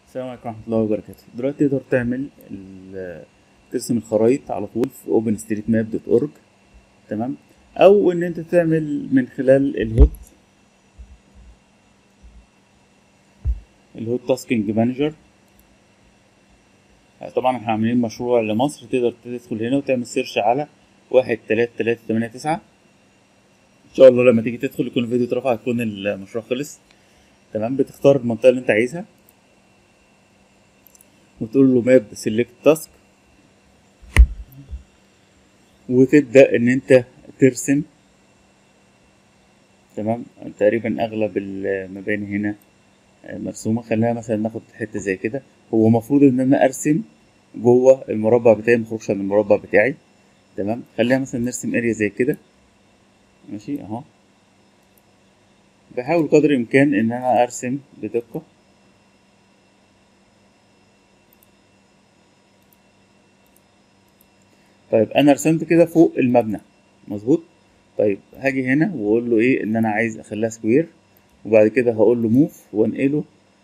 السلام عليكم ورحمة الله وبركاته دلوقتي تقدر تعمل ال- ترسم الخرايط على طول في openstreetmap.org تمام او ان انت تعمل من خلال الهوت الهوت تاسكينج مانجر طبعا احنا عاملين مشروع لمصر تقدر تدخل هنا وتعمل سيرش على واحد تلاتة تلاتة تمانية تسعة ان شاء الله لما تيجي تدخل يكون الفيديو اترفع يكون المشروع خلص تمام بتختار المنطقة اللي انت عايزها وتقول له ماب سيلكت تاسك وتبدأ ان انت ترسم تمام تقريبا اغلب المباني هنا مرسومة خلينا مثلا ناخد حتة زي كده هو المفروض ان انا ارسم جوه المربع بتاعي مخرجش عن المربع بتاعي تمام خلينا مثلا نرسم اريا زي كده ماشي اهو بحاول قدر الامكان ان انا ارسم بدقة طيب انا رسمت كده فوق المبنى مظبوط طيب هاجي هنا واقول له ايه ان انا عايز اخليها سكوير وبعد كده هقول له موف وانقله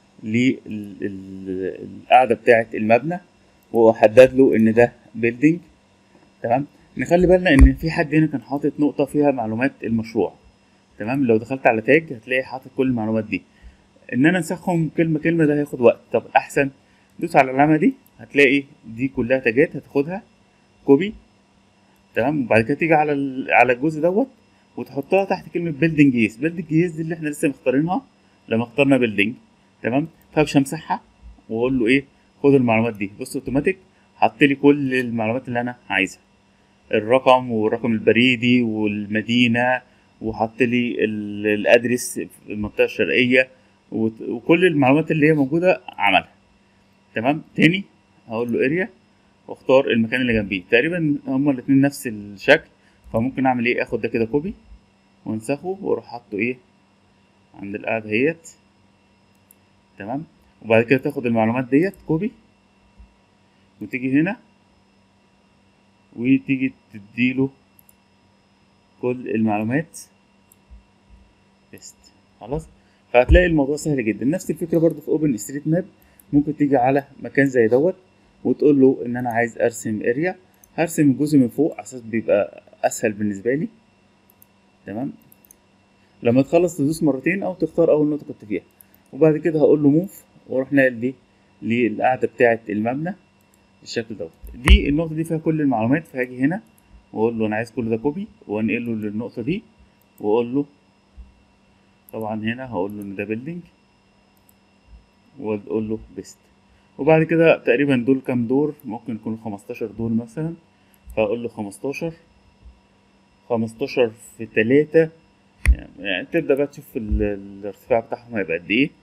للقاعده بتاعه المبنى واحدد له ان ده بيلدينج تمام نخلي بالنا ان في حد هنا كان حاطط نقطه فيها معلومات المشروع تمام لو دخلت على تاج هتلاقي حاطط كل المعلومات دي ان انا انسخهم كلمه كلمه ده هياخد وقت طب احسن دوس على العلامه دي هتلاقي دي كلها تاجات هتاخدها كوبي تمام وبعد كده تيجي على على الجزء دوت وتحطها تحت كلمه بيلدينج يس بيلدينج يس دي اللي احنا لسه مختارينها لما اخترنا بيلدينج تمام فمش همسحها واقول له ايه خد المعلومات دي بص اوتوماتيك حط لي كل المعلومات اللي انا عايزها الرقم والرقم البريدي والمدينه وحط لي الادرس في المنطقه الشرقيه وكل المعلومات اللي هي موجوده عملها تمام تاني هقول له اريا واختار المكان اللي جنبيه تقريبا هما الاتنين نفس الشكل فممكن اعمل ايه اخد ده كده كوبي وانسخه واروح حاطه ايه عند القاعدة اهيت تمام وبعد كده تاخد المعلومات ديت كوبي وتيجي هنا وتيجي تديله كل المعلومات بيست خلاص فهتلاقي الموضوع سهل جدا نفس الفكره برضو في اوبن ستريت ماب ممكن تيجي على مكان زي دوت وتقول له ان انا عايز ارسم اريا هرسم الجزء من فوق على اساس بيبقى اسهل بالنسبه لي تمام لما تخلص تدوس مرتين او تختار اول نقطه كنت فيها وبعد كده هقول له موف واروح ناقل دي للقاعده بتاعه المبنى بالشكل دوت دي النقطه دي فيها كل المعلومات فهاجي هنا واقول له انا عايز كل ده كوبي وانقله للنقطه دي واقول له طبعا هنا هقول له ان ده بيلدينج واقول له بيست وبعد كده تقريبا دول كام دور ممكن يكونوا خمستاشر دور مثلا فأقول له خمستاشر خمستاشر في تلاتة يعني تبدأ بقى تشوف الارتفاع بتاعهم هيبقى قد ايه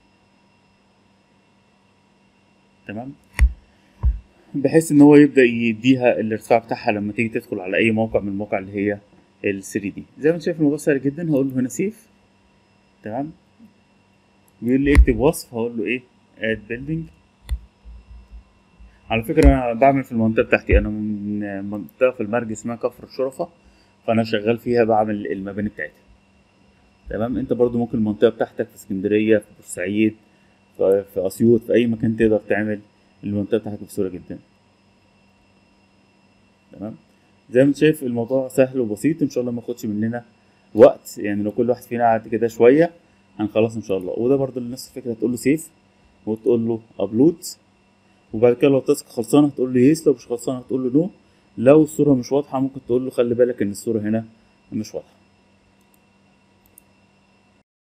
تمام بحيث ان هو يبدأ يديها الارتفاع بتاعها لما تيجي تدخل على اي موقع من المواقع اللي هي ال 3 دي زي ما انت شايف الموضوع سهل جدا هقول له هنا سيف تمام بيقول لي اكتب وصف هقول له ايه اد بيلدينج على فكرة أنا بعمل في المنطقة بتاعتي أنا من منطقة في المرج اسمها كفر الشرفة فأنا شغال فيها بعمل المباني بتاعتي تمام أنت برضو ممكن المنطقة بتاعتك في اسكندرية في بورسعيد في أسيوط في أي مكان تقدر تعمل المنطقة بتاعتك بسهولة جدا تمام زي ما انت شايف الموضوع سهل وبسيط ان شاء الله ما ياخدش مننا وقت يعني لو كل واحد فينا قعد كده شويه هنخلص ان شاء الله وده برضو نفس الفكره هتقول له سيف وتقول له ابلود وبعد كده لو التاسك خلصانه هتقول له يس لو مش خلصانه هتقول له نو لو الصوره مش واضحه ممكن تقول له خلي بالك ان الصوره هنا مش واضحه